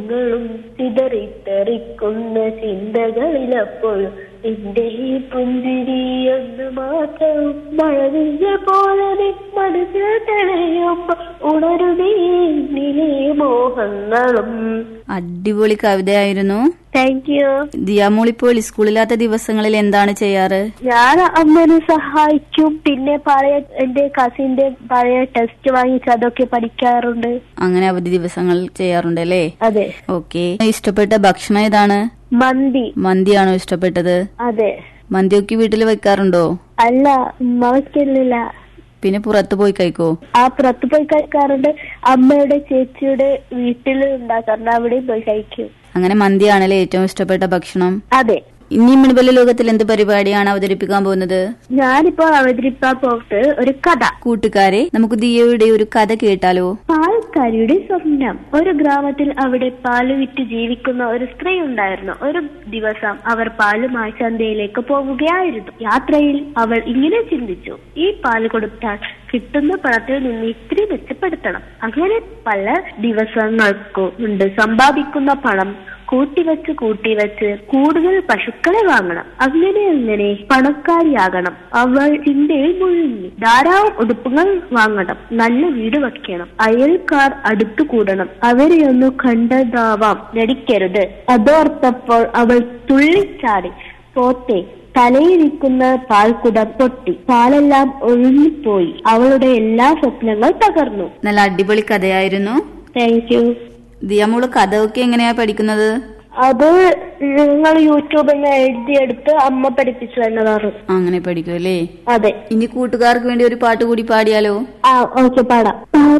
മോഹങ്ങളും ചിതറിത്തെറിക്കുന്ന ചിന്തകളിലപ്പോഴും എന്റെ ഈ പുഞ്ചിരിയൊന്ന് മാത്രം മഴവില്ല പോലെ നിൻ മനസ്സിൽ തെളിയുമ്പോ ഉണരുന്നേ എന്നിലെ മോഹങ്ങളും അടിപൊളി കവിതയായിരുന്നു താങ്ക് യു ദിയാമോളിപ്പോൾ സ്കൂളില്ലാത്ത ദിവസങ്ങളിൽ എന്താണ് ചെയ്യാറ് ഞാൻ അമ്മനെ സഹായിക്കും പിന്നെ പഴയ എന്റെ കസിന്റെ പഴയ ടെസ്റ്റ് വാങ്ങിച്ച് അതൊക്കെ പഠിക്കാറുണ്ട് അങ്ങനെ അവധി ദിവസങ്ങൾ ചെയ്യാറുണ്ട് അല്ലേ അതെ ഓക്കെ ഇഷ്ടപ്പെട്ട ഭക്ഷണം ഏതാണ് മന്തി മന്തിയാണോ ഇഷ്ടപ്പെട്ടത് അതെ മന്തിയൊക്കെ വീട്ടിൽ വെക്കാറുണ്ടോ അല്ല ഉമ്മ വയ്ക്കുന്നില്ല പിന്നെ പുറത്ത് പോയി കഴിക്കോ ആ പുറത്ത് പോയി കഴിക്കാറുണ്ട് അമ്മയുടെ ചേച്ചിയുടെ വീട്ടിൽ ഉണ്ടാക്കാറുണ്ട് അവിടെയും പോയി കഴിക്കും അങ്ങനെ മന്തിയാണല്ലേ ഏറ്റവും ഇഷ്ടപ്പെട്ട ഭക്ഷണം അതെ ഇനി മുൻപല്ല ലോകത്തിൽ എന്ത് പരിപാടിയാണ് അവതരിപ്പിക്കാൻ പോകുന്നത് ഞാനിപ്പോൾ അവതരിപ്പാൻ പോയിട്ട് ഒരു കഥ കൂട്ടുകാരെ നമുക്ക് ദിയയുടെ ഒരു കഥ കേട്ടാലോ പാൽക്കാരിയുടെ സ്വപ്നം ഒരു ഗ്രാമത്തിൽ അവിടെ പാല് വിറ്റ് ജീവിക്കുന്ന ഒരു സ്ത്രീ ഉണ്ടായിരുന്നു ഒരു ദിവസം അവർ പാലുമായി ചന്തയിലേക്ക് പോവുകയായിരുന്നു യാത്രയിൽ അവൾ ഇങ്ങനെ ചിന്തിച്ചു ഈ പാല് കൊടുത്താൽ കിട്ടുന്ന പണത്തിൽ നിന്ന് ഇത്തിരി മെച്ചപ്പെടുത്തണം അങ്ങനെ പല ദിവസങ്ങൾക്കും ഉണ്ട് സമ്പാദിക്കുന്ന പണം കൂട്ടിവെച്ച് കൂട്ടിവെച്ച് കൂടുതൽ പശുക്കളെ വാങ്ങണം അങ്ങനെ അങ്ങനെ പണക്കാരിയാകണം അവൾ ചിന്തയിൽ മുഴുങ്ങി ധാരാളം ഉടുപ്പുകൾ വാങ്ങണം നല്ല വീട് വെക്കണം അയൽക്കാർ അടുത്തു കൂടണം അവരെ ഒന്ന് കണ്ടതാവാം നടിക്കരുത് അതോർത്തപ്പോൾ അവൾ തുള്ളിച്ചാടി പോത്തെ തലയിരിക്കുന്ന പാൽക്കുടം പൊട്ടി പാലെല്ലാം ഒഴുകിപ്പോയി അവളുടെ എല്ലാ സ്വപ്നങ്ങൾ തകർന്നു നല്ല അടിപൊളി കഥയായിരുന്നു താങ്ക് യു ദിയമോള് കഥയൊക്കെ എങ്ങനെയാ പഠിക്കുന്നത് അത് ഞങ്ങൾ യൂട്യൂബിൽ നിന്ന് എഴുതിയെടുത്ത് അമ്മ പഠിപ്പിച്ചു എന്നതാണ് അങ്ങനെ പഠിക്കും അല്ലേ അതെ ഇനി കൂട്ടുകാർക്ക് വേണ്ടി ഒരു പാട്ട് കൂടി പാടിയാലോ ആ ഓക്കെ പാടാം